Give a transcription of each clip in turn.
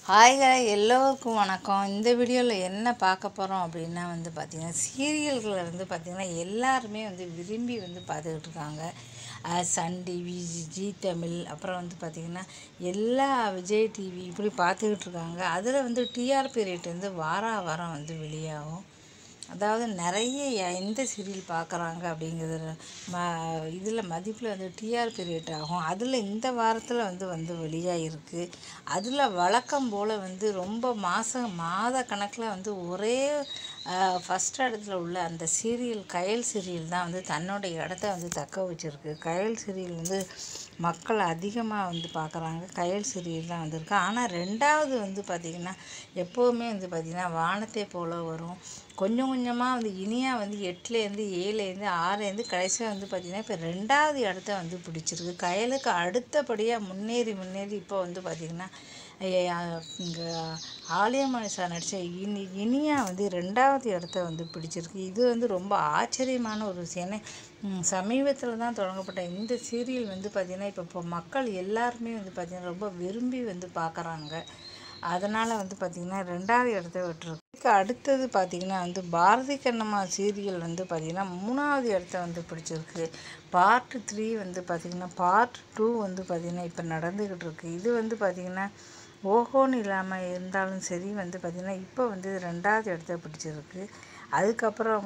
ஹாய்ங்க எல்லோருக்கும் வணக்கம் இந்த வீடியோவில் என்ன பார்க்க போகிறோம் அப்படின்னா வந்து பார்த்திங்கன்னா சீரியல்களை வந்து பார்த்திங்கன்னா எல்லாருமே வந்து விரும்பி வந்து பார்த்துக்கிட்டு இருக்காங்க அஹ் சன் டிவி ஜி தமிழ் அப்புறம் வந்து பார்த்திங்கன்னா எல்லா விஜய் டிவி இப்படி பார்த்துக்கிட்டு இருக்காங்க அதில் வந்து டிஆர்பி ரேட் வந்து வாரா வாரம் வந்து வெளியாகும் அதாவது நிறைய ய- எந்த சீரியல் பார்க்குறாங்க அப்படிங்கிறது ம இதில் மதிப்பில் வந்து டிஆர்பி ரேட் ஆகும் அதில் இந்த வாரத்தில் வந்து வந்து வெளியாகிருக்கு அதில் வழக்கம் போல் வந்து ரொம்ப மாதம் மாத கணக்கில் வந்து ஒரே ஃபஸ்ட் இடத்துல உள்ள அந்த சீரியல் கயல் சீரியல் தான் வந்து தன்னோட இடத்த வந்து தக்க வச்சிருக்கு கயல் சீரியல் வந்து மக்கள் அதிகமாக வந்து பார்க்குறாங்க கயல் சீரியல் தான் வந்திருக்கு ஆனால் ரெண்டாவது வந்து பார்த்திங்கன்னா எப்போவுமே வந்து பார்த்திங்கன்னா வானத்தை போல வரும் கொஞ்சம் கொஞ்சமாக வந்து இனியா வந்து எட்டுலேருந்து ஏழுலேருந்து ஆறுலேருந்து கடைசியாக வந்து பார்த்திங்கன்னா இப்போ ரெண்டாவது இடத்த வந்து பிடிச்சிருக்கு கயலுக்கு அடுத்தபடியாக முன்னேறி முன்னேறி இப்போ வந்து பார்த்திங்கன்னா இங்கே ஆலயமணி சார் நடித்த இனி இனியா வந்து ரெண்டாவது இடத்த வந்து பிடிச்சிருக்கு இது வந்து ரொம்ப ஆச்சரியமான ஒரு விஷயம் ஏன்னா சமீபத்தில் தான் தொடங்கப்பட்ட இந்த சீரியல் வந்து பார்த்திங்கன்னா இப்போ இப்போ மக்கள் எல்லாருமே வந்து பார்த்திங்கன்னா ரொம்ப விரும்பி வந்து பார்க்குறாங்க அதனால் வந்து பார்த்திங்கன்னா ரெண்டாவது இடத்த விட்டுருக்கு இதுக்கு அடுத்தது பார்த்திங்கன்னா வந்து பாரதி கண்ணம்மா சீரியல் வந்து பார்த்திங்கன்னா மூணாவது இடத்த வந்து பிடிச்சிருக்கு பார்ட் த்ரீ வந்து பார்த்திங்கன்னா பார்ட் டூ வந்து பார்த்திங்கன்னா இப்போ நடந்துக்கிட்டு இருக்கு இது வந்து பார்த்திங்கன்னா ஓஹோன்னு இல்லாமல் இருந்தாலும் சரி வந்து பார்த்திங்கன்னா இப்போ வந்து ரெண்டாவது இடத்த பிடிச்சிருக்கு அதுக்கப்புறம்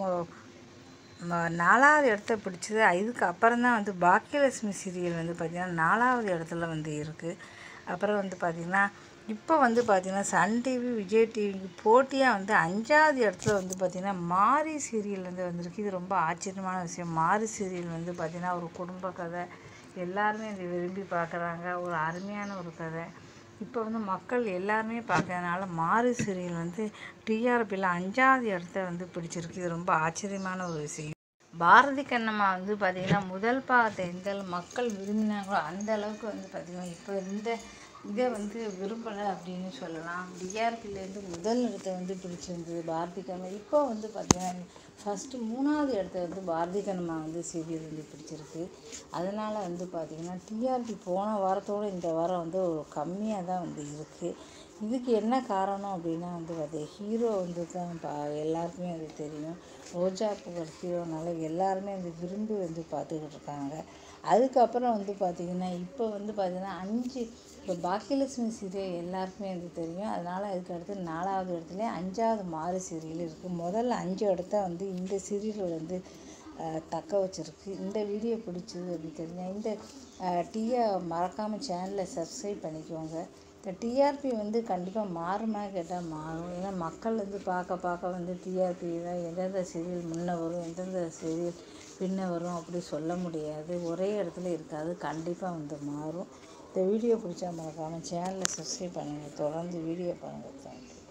ம- நாலாவது இடத்த பிடிச்சது இதுக்கு அப்புறம் தான் வந்து பாக்கியலட்சுமி சீரியல் வந்து பார்த்திங்கன்னா நாலாவது இடத்துல வந்து இருக்குது அப்புறம் வந்து பார்த்திங்கன்னா இப்போ வந்து பார்த்திங்கன்னா சன் டிவி விஜய் டிவிக்கு போட்டியாக வந்து அஞ்சாவது இடத்துல வந்து பார்த்திங்கன்னா மாரி சீரியல் வந்து வந்திருக்கு இது ரொம்ப ஆச்சரியமான விஷயம் மாரி சீரியல் வந்து பார்த்திங்கன்னா ஒரு குடும்ப கதை எல்லாருமே இதை விரும்பி பார்க்குறாங்க ஒரு அருமையான ஒரு கதை இப்போ வந்து மக்கள் எல்லாருமே பார்க்கறதுனால மாறு சீரியல் வந்து டிஆர்பியில் அஞ்சாவது இடத்த வந்து பிடிச்சிருக்கு இது ரொம்ப ஆச்சரியமான ஒரு விஷயம் பாரதி கண்ணம்மா வந்து பார்த்திங்கன்னா முதல் பாகத்தை எந்த அளவு மக்கள் விரும்பினாங்களோ அந்த அளவுக்கு வந்து பார்த்திங்கன்னா இப்போ இந்த இதை வந்து விரும்பலை அப்படின்னு சொல்லலாம் டிஆர்பிலேருந்து முதல் இடத்த வந்து பிடிச்சிருந்தது பாரதி கண்ணம்மா இப்போ வந்து பார்த்திங்கன்னா ஃபஸ்ட்டு மூணாவது இடத்த வந்து பாரதி கண்ணம்மா வந்து சீரியல் வந்து பிடிச்சிருக்கு அதனால் வந்து பார்த்திங்கன்னா டிஆர்பி போன வாரத்தோடு இந்த வாரம் வந்து ஒரு கம்மியாக தான் வந்து இருக்குது இதுக்கு என்ன காரணம் அப்படின்னா வந்து அது ஹீரோ வந்து தான் பா எல்லாருக்குமே அது தெரியும் ரோஜா புகழ் ஹீரோனால எல்லாருமே வந்து விரும்பி வந்து பார்த்துக்கிட்டு இருக்காங்க அதுக்கப்புறம் வந்து பார்த்திங்கன்னா இப்போ வந்து பார்த்திங்கன்னா அஞ்சு இப்போ பாக்கியலட்சுமி சீரியல் எல்லாருக்குமே வந்து தெரியும் அதனால் அதுக்கு அடுத்து நாலாவது இடத்துல அஞ்சாவது மாறு சீரியல் இருக்குது முதல்ல அஞ்சு இடத்த வந்து இந்த சீரியல் வந்து அஹ், தக்க வச்சிருக்கு இந்த வீடியோ பிடிச்சது அப்படின்னு தெரிஞ்சால் இந்த டீயை மறக்காமல் சேனலை சப்ஸ்கிரைப் பண்ணிக்கோங்க இந்த டிஆர்பி வந்து கண்டிப்பாக மாறுமா கேட்டால் மாறும் ஏன்னா மக்கள் வந்து பார்க்க பார்க்க வந்து டிஆர்பி தான் எந்தெந்த சீரியல் முன்ன வரும் எந்தெந்த சீரியல் பின்ன வரும் அப்படி சொல்ல முடியாது ஒரே இடத்துல இருக்காது கண்டிப்பாக வந்து மாறும் இந்த வீடியோ பிடிச்சா மறக்காமல் சேனலை சப்ஸ்கிரைப் பண்ணுங்கள் தொடர்ந்து வீடியோ பாருங்கள் தேங்க்யூ